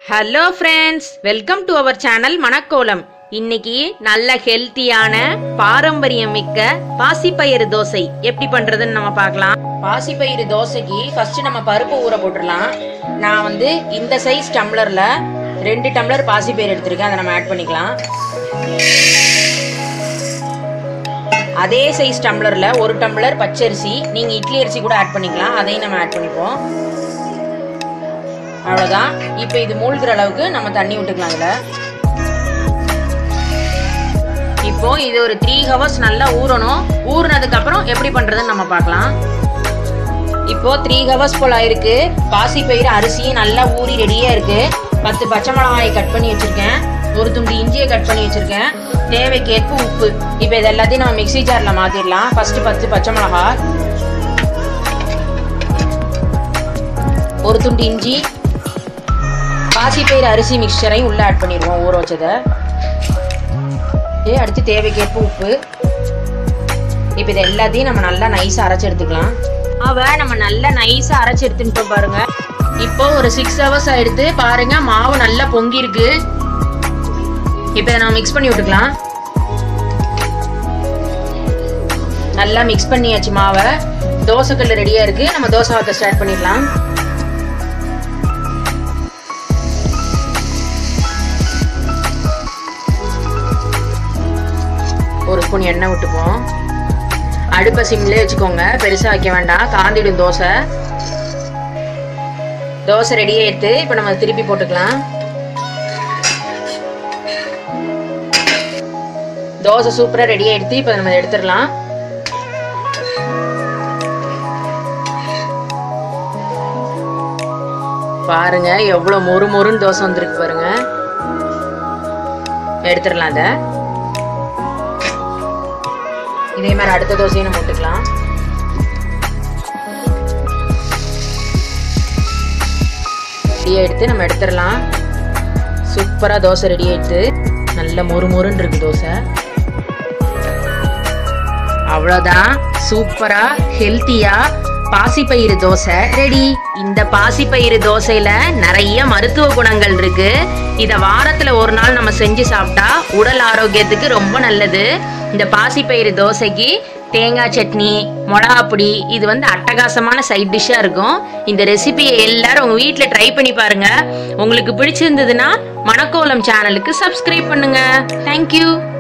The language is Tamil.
hello friends welcome to our channel Manakkolam இன்னைக்கு நல்ல ஹெல்த்தியான பாரம்பரியம் மிக்க பாசிப்பயிறு தோசை எப்படி பண்றதுன்னு நம்ம பார்க்கலாம் பாசிப்பயிறு தோசைக்கு ஃபர்ஸ்ட் நம்ம பருப்பு ஊற போட்டுடலாம் நான் வந்து இந்த சைஸ் டம்ளர்ல ரெண்டு டம்ளர் பாசிப்பயிறு எடுத்திருக்கேன் அதை நம்ம ஆட் பண்ணிக்கலாம் அதே சைஸ் டம்ளர்ல ஒரு டம்ளர் பச்சரிசி நீங்க இட்லி அரிசி கூட ஆட் பண்ணிக்கலாம் அதையும் நம்ம ஆட் பண்ணிப்போம் அவ்வளோதான் இப்போ இது மூழ்கிற அளவுக்கு நம்ம தண்ணி விட்டுக்கலாம் அதில் இப்போ இது ஒரு த்ரீ ஹவர்ஸ் நல்லா ஊறணும் ஊறினதுக்கு அப்புறம் எப்படி பண்றதுன்னு நம்ம பார்க்கலாம் இப்போ த்ரீ ஹவர்ஸ் போல் ஆயிருக்கு பாசி பயிறு அரிசியும் நல்லா ஊறி ரெடியாக இருக்கு பத்து பச்சை மிளகாயை கட் பண்ணி வச்சிருக்கேன் ஒரு துண்டு இஞ்சியை கட் பண்ணி வச்சிருக்கேன் தேவைக்கேற்ப உப்பு இப்போ இது எல்லாத்தையும் நம்ம மிக்ஸி ஜாரில் மாற்றிடலாம் ஃபர்ஸ்ட் பத்து பச்சை மிளகா ஒரு துண்டு இஞ்சி பாசிப்பயிறு அரிசி மிக்சரையும் உள்ளே ஆட் பண்ணிடுவோம் ஊற வச்சதை ஏ அடுத்து தேவைக்கேற்ப உப்பு இப்போ இது எல்லாத்தையும் நம்ம நல்லா நைஸாக அரைச்சி எடுத்துக்கலாம் அவ நம்ம நல்லா நைஸாக அரைச்சி எடுத்துட்டோம் பாருங்க இப்போ ஒரு சிக்ஸ் ஹவர்ஸ் ஆயிடுத்து பாருங்க மாவு நல்லா பொங்கி இருக்கு இப்போ இதை நம்ம மிக்ஸ் பண்ணி விட்டுக்கலாம் நல்லா மிக்ஸ் பண்ணியாச்சு மாவை தோசைக்கல் ரெடியாக இருக்கு நம்ம தோசை வாக்க ஸ்டார்ட் பண்ணிடலாம் ஒரு ஸ்பூன் எண்ணெய் விட்டுப்போம் அடுப்பை சிம்லேயே வச்சுக்கோங்க பெருசாக வைக்க வேண்டாம் காந்திடும் தோசை தோசை ரெடியாக எடுத்து இப்போ நம்ம திருப்பி போட்டுக்கலாம் தோசை சூப்பராக ரெடியாக எடுத்து இப்போ நம்ம எடுத்துடலாம் பாருங்க எவ்வளோ மொறு மொறுன்னு தோசை வந்திருக்கு பாருங்க எடுத்துடலாம் அதை இதே மாதிரி அடுத்த தோசையும் நம்ம போட்டுக்கலாம் ரெடியாக எடுத்து நம்ம எடுத்துடலாம் சூப்பராக தோசை ரெடி ஆயிடுத்து நல்ல மொறு மொறுன்னு இருக்கு தோசை அவ்வளோதான் சூப்பராக ஹெல்த்தியாக பாசிப்பயிறு தோசை ரெடி இந்த பாசிப்பயிறு தோசையில நிறைய மருத்துவ குணங்கள் இருக்கு இத வாரத்துல ஒரு நாள் நம்ம செஞ்சு சாப்பிட்டா உடல் ஆரோக்கியத்துக்கு ரொம்ப நல்லது இந்த பாசிப்பயிறு தோசைக்கு தேங்காய் சட்னி மிளகாப்பொடி இது வந்து அட்டகாசமான சைட் டிஷ்ஷாக இருக்கும் இந்த ரெசிபியை எல்லாரும் உங்கள் வீட்டில் ட்ரை பண்ணி பாருங்க உங்களுக்கு பிடிச்சிருந்ததுன்னா மணக்கோலம் சேனலுக்கு சப்ஸ்கிரைப் பண்ணுங்க தேங்க்யூ